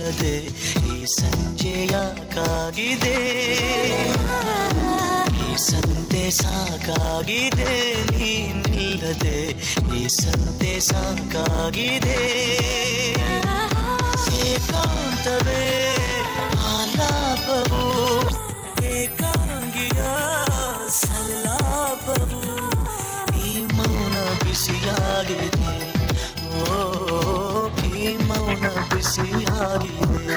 ನಿಲ್ಲದೆ ಈ ಸಂಜೆಯ ಕಾಗಿದೆ ಈ ಸಂತೆ ಸಾಕಾಗಿದೆ ನೀ ನಿಲ್ಲದೆ ಈ ಸಂತೆ ಸಾಕಾಗಿದೆ ಏಕಾಂತವೇ ಆಲಾಪವು ಏಕಾಂಗಿಯ ಸಲ್ಲಾಪವು ಈ ಮೌನ ಬಿಸಿಯಾಗಿದೆ ಓ ಈ ಮೌನ ಬಿಸಿಯಾಗಿದೆ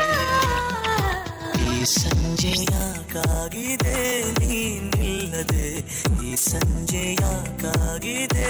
ಈ ಸಂಜೆಯ ಕಾಗಿದೆ ನೀ ನಿಲ್ಲದೆ ಈ ಸಂಜೆಯ ಕಾಗಿದೆ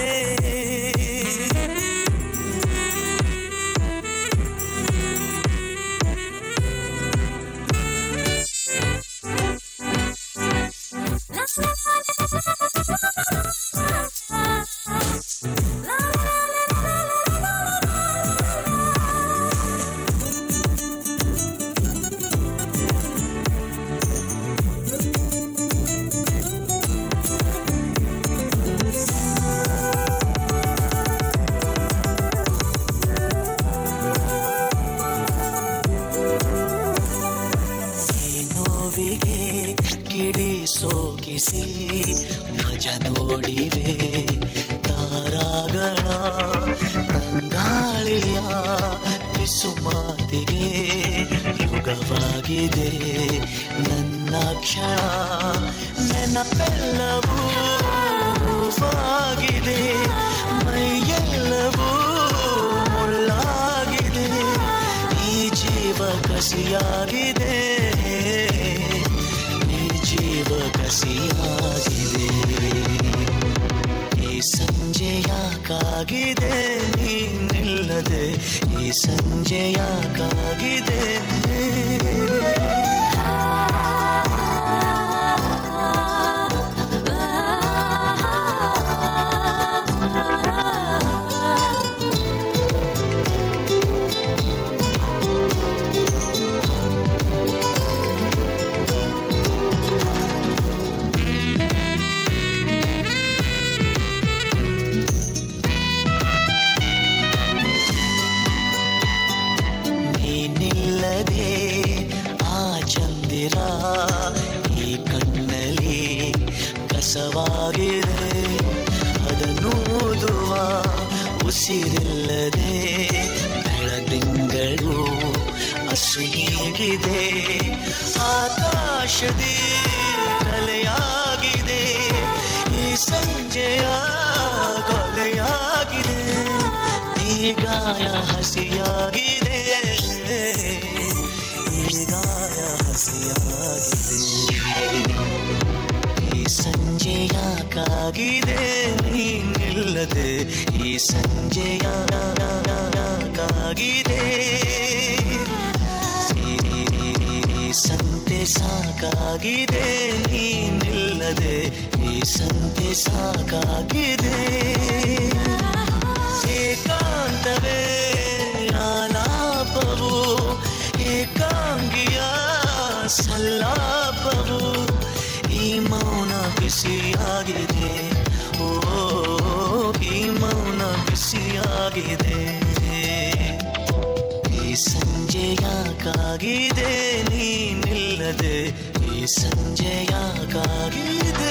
ಈ ನೋವಿಗೆ ಕಿಡಿ ಸೋಕಿಸಿ ಮಜ ನೋಡಿವೆ ತಾರಾಗಳ ತಂಗಾಳಿಯ ಪಿಸು ಮಾತಿಗೆ ಯುಗವಾಗಿದೆ ನನ್ನ ಕ್ಷಣ ನೆನಪೆಲ್ಲವೂ ಹೂವಾಗಿದೆ ಮೈಯೆಲ್ಲವೂ ಮುಳ್ಳಾಗಿದೆ ಈ ಜೀವ ಕಸಿಯಾಗಿದೆ ಈ ಜೀವ ಕಸಿಯಾಗಿದೆ ಈ ಸಂಜೆಯ ಕಾಗಿದೆ ನೀ ನಿಲ್ಲದೆ ಈ ಸಂಜೆಯ ಕಾಗಿದೆ ನೀನಿಲ್ಲದೆ ಆ ಚಂದಿರ ಈ ಕಣ್ಣಲ್ಲಿ ಕಸವಾಗಿದೆ ಅದನ್ನು ಓದುವ ಉಸಿರಿಲ್ಲದೆ ಬೆಳದಿಂಗಳು ಹಸುಗಿದೆ ಆಕಾಶದಿ ಕಲೆಯಾಗಿದೆ ಈ ಸಂಜೆಯ ಕೊಲೆಯಾಗಿದೆ ಈ ಗಾಯ ಹಸಿಯಾಗಿದೆ ಈ ಗಾಯ ಹಸಿಯಾಗಿದೆ ಈ ಸಂಜೆಯ ಕಾಗಿದೆ ನೀ ನಿಲ್ಲದೆ ಈ ಸಂಜೆಯ ಕಾಗಿದೆ ಈ ಸಂತೆ ಸಾಕಾಗಿದೆ ನೀ ನಿಲ್ಲದೆ ಈ ಸಂತೆ ಸಾಕಾಗಿದೆ ಏಕಾಂತವೇ ಆಲಾಪವು ಏಕಾಂಗಿಯ ಸಲ್ಲಾಪವು ಈ ಮೌನ ಬಿಸಿಯಾಗಿದೆ ಓ ಈ ಮೌನ ಬಿಸಿಯಾಗಿದೆ ಈ ಸಂಜೆಯ ಕಾಗಿದೆ ನೀ ನಿಲ್ಲದೆ ಈ ಸಂಜೆಯ ಕಾಗಿದೆ